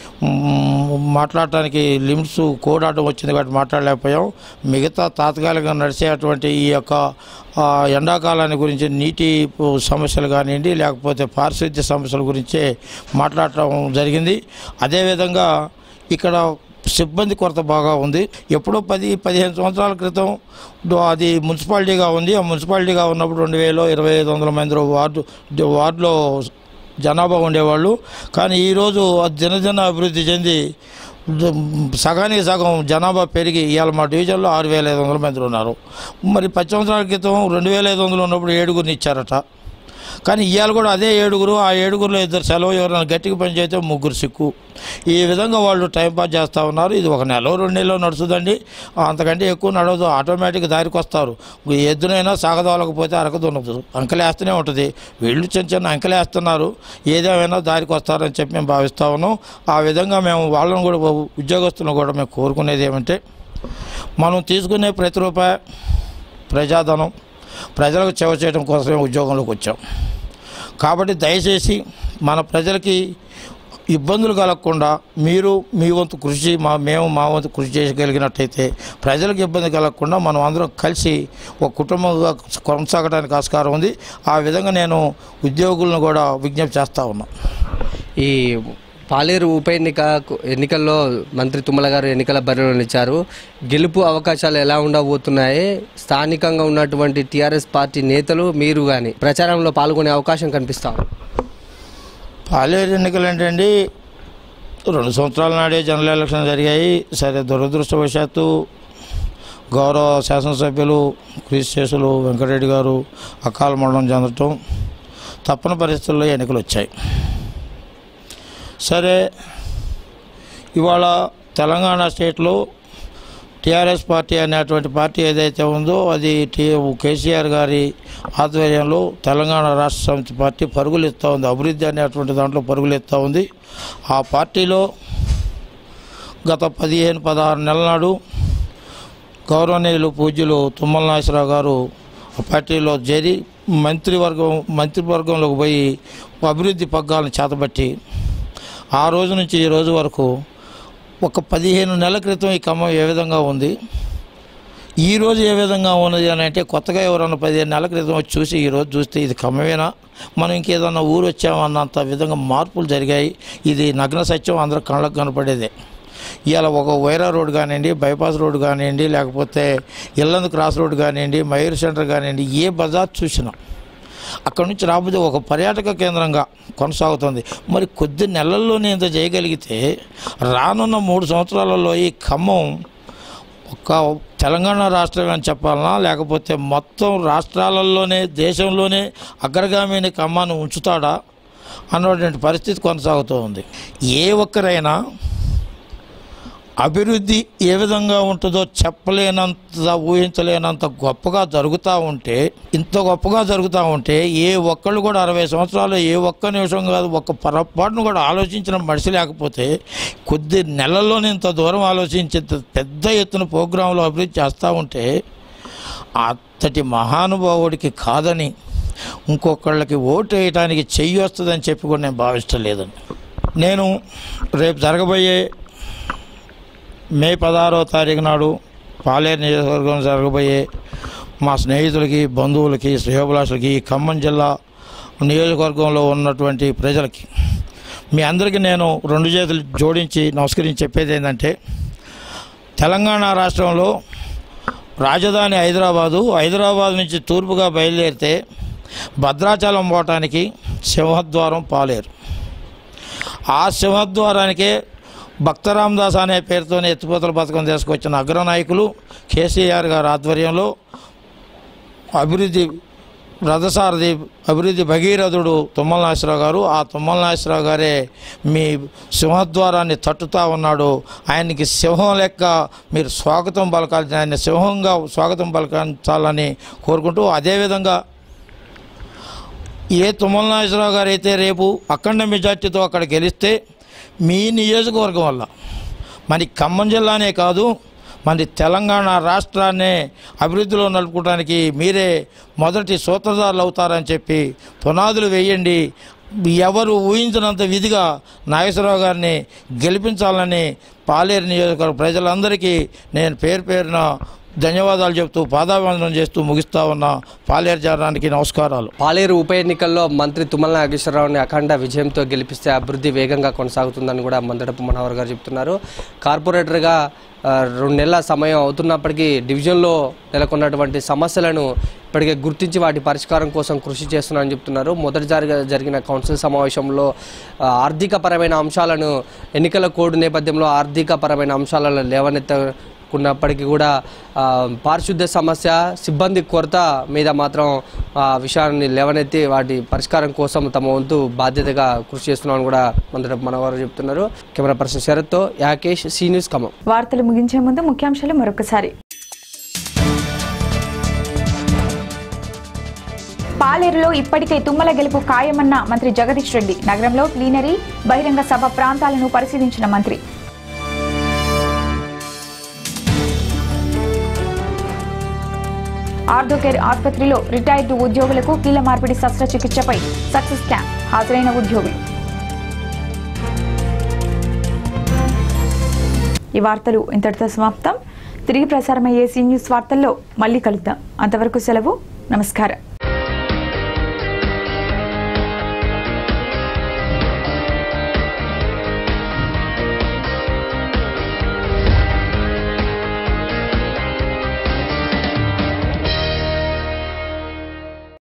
మాట్లాడటానికి లిమిట్స్ కోడ్ ఆడడం వచ్చింది కాబట్టి మాట్లాడలేకపోయాం మిగతా తాత్కాలికంగా నడిచేటువంటి ఈ యొక్క ఆ, ఎండాకాలాన్ని గురించి నీటి సమస్యలు కానివ్వండి లేకపోతే పారిశుద్ధ్య సమస్యల గురించే మాట్లాడటం జరిగింది అదేవిధంగా ఇక్కడ సిబ్బంది కొరత బాగా ఉంది ఎప్పుడో పది పదిహేను సంవత్సరాల క్రితం దో- అది మున్సిపాలిటీగా ఉంది ఆ మున్సిపాలిటీగా ఉన్నప్పుడు రెండు వేలు ఇరవై ఐదు వందల మంది వార్డు వార్డులో జనాభా ఉండేవాళ్ళు కానీ ఈరోజు అది దినదిన అభివృద్ధి చెంది ద- సగానికి సగం జనాభా పెరిగి ఇవాళ మా డివిజన్లో ఆరు వేల ఐదు వందల మంది ఉన్నారు మరి పది సంవత్సరాల క్రితం రెండు వేల ఐదు వందలు ఉన్నప్పుడు ఏడుగురిని ఇచ్చారట కానీ ఇవాళ కూడా అదే ఏడుగురు ఆ ఏడుగురులో ఇద్దరు సెలవు ఎవరైనా గట్టిగా పని చేస్తే ముగ్గురు సిక్కు ఈ విధంగా వాళ్ళు టైం పాస్ చేస్తూ ఉన్నారు ఇది ఒక నెల రెండు నెలలో నడుస్తుందండి అంతకంటే ఎక్కువ నడవదు ఆటోమేటిక్గా దారికి వస్తారు ఎద్దునైనా సాగదోలకపోతే అరక దున్నదు అంకలేస్తూనే ఉంటుంది వీళ్ళు చిన్న చిన్న అంకలేస్తున్నారు ఏదేమైనా దారికి వస్తారని చెప్పి మేము భావిస్తా ఉన్నాం ఆ విధంగా మేము వాళ్ళని కూడా ఉద్యోగస్తులను కూడా మేము కోరుకునేది ఏమంటే మనం తీసుకునే ప్రతి రూపాయి ప్రజాధనం ప్రజలకు సేవ చేయడం కోసమే ఉద్యోగంలోకి వచ్చాం కాబట్టి దయచేసి మన ప్రజలకి ఇబ్బందులు కలగకుండా మీరు మీ వంతు కృషి మా మేము మా వంతు కృషి చేయగలిగినట్టయితే ప్రజలకు ఇబ్బంది కలగకుండా మనం అందరం కలిసి ఒక కుటుంబంగా కొనసాగడానికి ఆస్కారం ఉంది ఆ విధంగా నేను ఉద్యోగులను కూడా విజ్ఞప్తి చేస్తూ ఉన్నా ఈ పాలేరు ఉప ఎన్నిక ఎన్నికల్లో మంత్రి తుమ్మల గారు ఎన్నికల బరిలో నిలిచారు గెలుపు అవకాశాలు ఎలా ఉండబోతున్నాయి స్థానికంగా ఉన్నటువంటి టీఆర్ఎస్ పార్టీ నేతలు మీరు కానీ ప్రచారంలో పాల్గొనే అవకాశం కనిపిస్తారు పాలేరు ఎన్నికలు ఏంటండి రెండు సంవత్సరాల నాడే జనరల్ ఎలక్షన్ జరిగాయి సరే దురదృష్టవశాత్తు గౌరవ శాసనసభ్యులు క్రీస్తులు వెంకటరెడ్డి గారు అకాల మరణం చెందటం తప్పని పరిస్థితుల్లో ఎన్నికలు వచ్చాయి సరే ఇవాళ తెలంగాణ స్టేట్లో టీఆర్ఎస్ పార్టీ అనేటువంటి పార్టీ ఏదైతే ఉందో అది టీ కేసీఆర్ గారి ఆధ్వర్యంలో తెలంగాణ రాష్ట్ర సమితి పార్టీ పరుగులు ఇస్తూ ఉంది అభివృద్ధి అనేటువంటి దాంట్లో పరుగులు ఇస్తూ ఉంది ఆ పార్టీలో గత పదిహేను పదహారు నెలల నాడు గౌరవనీయులు పూజ్యులు తుమ్మల నాగేశ్వరరావు గారు ఆ పార్టీలో చేరి మంత్రివర్గం మంత్రివర్గంలోకి పోయి అభివృద్ధి పగ్గాలను చేతబట్టి ఆ రోజు నుంచి ఈ రోజు వరకు ఒక పదిహేను నెలల క్రితం ఈ ఖమ్మం ఏ విధంగా ఉంది ఈ రోజు ఏ విధంగా ఉన్నది అని అంటే కొత్తగా ఎవరన్నా పదిహేను నెలల క్రితం వచ్చి చూసి ఈ రోజు చూస్తే ఇది ఖమ్మమేనా మనం ఇంకేదన్నా ఊరు వచ్చామన్నంత విధంగా మార్పులు జరిగాయి ఇది నగ్న సత్యం అందరూ కళ్ళకు కనపడేదే ఇవాళ ఒక వైరా రోడ్ కానివ్వండి బైపాస్ రోడ్ కానివ్వండి లేకపోతే ఇల్లందు క్రాస్ రోడ్ కానివ్వండి మయూర్ సెంటర్ కానివ్వండి ఏ బజార్ చూసినా అక్కడి నుంచి రాబోతే ఒక పర్యాటక కేంద్రంగా కొనసాగుతుంది మరి కొద్ది నెలల్లోనే ఇంత చేయగలిగితే రానున్న మూడు సంవత్సరాలలో ఈ ఖమ్మం ఒక తెలంగాణ రాష్ట్రం అని చెప్పాలనా లేకపోతే మొత్తం రాష్ట్రాలలోనే దేశంలోనే అగ్రగామిని ఖమ్మాన్ని ఉంచుతాడా అన్నటువంటి పరిస్థితి కొనసాగుతూ ఉంది ఏ ఒక్కరైనా అభివృద్ధి ఏ విధంగా ఉంటుందో చెప్పలేనంత ఊహించలేనంత గొప్పగా జరుగుతూ ఉంటే ఇంత గొప్పగా జరుగుతూ ఉంటే ఏ ఒక్కళ్ళు కూడా అరవై సంవత్సరాలు ఏ ఒక్క నిమిషం కాదు ఒక్క పొరపాటును కూడా ఆలోచించిన మనిషి లేకపోతే కొద్ది నెలల్లోనే ఇంత దూరం ఆలోచించి ఇంత పెద్ద ఎత్తున ప్రోగ్రాంలు అభివృద్ధి చేస్తూ ఉంటే అంతటి మహానుభావుడికి కాదని ఇంకొకళ్ళకి ఓటు వేయడానికి చెయ్యి వస్తుందని చెప్పి కూడా నేను భావిస్తలేదండి నేను రేపు జరగబోయే మే పదహారో తారీఖు నాడు పాలేరు నియోజకవర్గం జరగబోయే మా స్నేహితులకి బంధువులకి శ్రేయోభిలాషులకి ఈ ఖమ్మం జిల్లా నియోజకవర్గంలో ఉన్నటువంటి ప్రజలకి మీ అందరికీ నేను రెండు చేతులు జోడించి నమస్కరించి చెప్పేది ఏంటంటే తెలంగాణ రాష్ట్రంలో రాజధాని హైదరాబాదు హైదరాబాద్ నుంచి తూర్పుగా బయలుదేరితే భద్రాచలం పోవటానికి సింహద్వారం పాలేరు ఆ సింహద్వారానికే భక్తరామదాస్ అనే పేరుతోనే ఎత్తిపోతల పథకం తీసుకొచ్చిన అగ్రనాయకులు కేసీఆర్ గారి ఆధ్వర్యంలో అభివృద్ధి రథసారథి అభివృద్ధి భగీరథుడు తుమ్మల నాగేశ్వరరావు గారు ఆ తుమ్మల నాగేశ్వరరావు గారే మీ సింహద్వారాన్ని తట్టుతా ఉన్నాడు ఆయనకి సింహం లెక్క మీరు స్వాగతం పలకాల్సిన ఆయన సింహంగా స్వాగతం పలకాల్చాలని కోరుకుంటూ అదేవిధంగా ఏ తుమ్మల నాగేశ్వరరావు గారు అయితే రేపు అఖండ మెజార్టీతో అక్కడ గెలిస్తే మీ నియోజకవర్గం వల్ల మరి ఖమ్మం జిల్లానే కాదు మరి తెలంగాణ రాష్ట్రాన్ని అభివృద్ధిలో నడుపుకోవడానికి మీరే మొదటి సూత్రధారులు అవుతారని చెప్పి పునాదులు వేయండి ఎవరు ఊహించినంత విధిగా నాగేశ్వరరావు గారిని గెలిపించాలని పాలేరు నియోజకవర్గ ప్రజలందరికీ నేను పేరు పేరున ధన్యవాదాలు చెప్తూ పాదాభివందనం చేస్తూ ముగిస్తా ఉన్న పాలేరు జారానికి నమస్కారాలు పాలేరు ఉప ఎన్నికల్లో మంత్రి తుమ్మల నాగేశ్వరరావుని అఖండ విజయంతో గెలిపిస్తే అభివృద్ధి వేగంగా కొనసాగుతుందని కూడా మందడపు మనోహర్ గారు చెప్తున్నారు కార్పొరేటర్గా ఆ, రెండు నెలల సమయం అవుతున్నప్పటికీ డివిజన్లో నెలకొన్నటువంటి సమస్యలను ఇప్పటికే గుర్తించి వాటి పరిష్కారం కోసం కృషి చేస్తున్నారని చెప్తున్నారు మొదటి జరిగ జరిగిన కౌన్సిల్ సమావేశంలో ఆ, ఆర్థికపరమైన అంశాలను ఎన్నికల కోడ్ నేపథ్యంలో ఆర్థికపరమైన అంశాలను లేవనెత్తకున్నప్పటికీ కూడా ఆ, పారిశుద్ధ్య సమస్య సిబ్బంది కొరత మీద మాత్రం ఆ విషయాన్ని లేవనెత్తి వాటి పరిష్కారం కోసం తమ వంతు బాధ్యతగా కృషి చేస్తున్నామని కూడా మందడ మనవారు చెప్తున్నారు కెమెరా పర్సన్ శరత్తో యాకేష్ సీ న్యూస్ ఖమ్మం వార్తలు ముగించే ముందు ముఖ్యాంశాలు మరొకసారి పాలేరులో ఇప్పటికే తుమ్మల గెలుపు ఖాయమన్న మంత్రి జగదీష్ రెడ్డి నగరంలో ప్లీనరీ బహిరంగ సభ ప్రాంతాలను పరిశీలించిన మంత్రి ఆర్థోకేర్ ఆసుపత్రిలో రిటైర్డ్ ఉద్యోగులకు కీళ్ల మార్పిడి శస్త్రచికిత్సపై సక్సెస్ క్యాంప్ హాజరైన ఉద్యోగులు ఈ వార్తలు ఇంతటితో సమాప్తం తిరిగి ప్రసారమయ్యే సీ న్యూస్ వార్తల్లో మళ్ళీ కలుద్దాం అంతవరకు సెలవు నమస్కారం